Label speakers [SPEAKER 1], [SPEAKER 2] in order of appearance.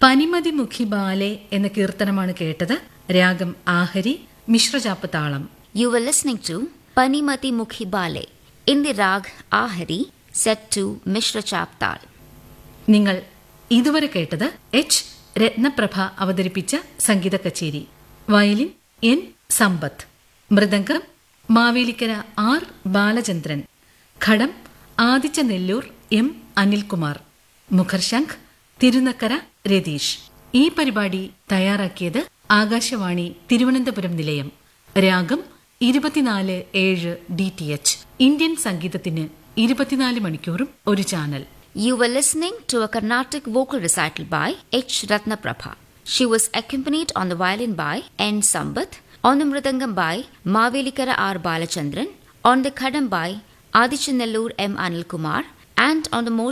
[SPEAKER 1] പനിമതിമുഖി ballet എന്ന കീർത്തനമാണ് കേട്ടത് രാഗം ആഹരി മിശ്രചാപ്പ് താളം
[SPEAKER 2] You were listening to Panimati Mukhi Bale in the rag Ahari set to Mishra Chaptal.
[SPEAKER 1] നിങ്ങൾ ഇതുവരെ കേട്ടത് എച്ച് രത്നപ്രഭ അവതരിപ്പിച്ച സംഗീത കച്ചേരി violin N Sampath mridangam Mavelikkara R Balachandran ghatam Adichanallur M Anilkumar മുഖർശംഖ് തിരുനക്കര രതീഷ് ഈ പരിപാടി തയ്യാറാക്കിയത് ആകാശവാണി തിരുവനന്തപുരം നിലയം രാഗം ഇരുപത്തിനാല് ഏഴ് ഡി ടി എച്ച് ഇന്ത്യൻ സംഗീതത്തിന് ഇരുപത്തിനാല് മണിക്കൂറും ഒരു channel
[SPEAKER 2] You were listening to a Carnatic vocal recital by H. Ratnaprabha. She was accompanied on the violin by N. Sambath, on the mridangam by Mavelikara R. Balachandran, on the khadam by Adichanellur M. Anil Kumar, and on the more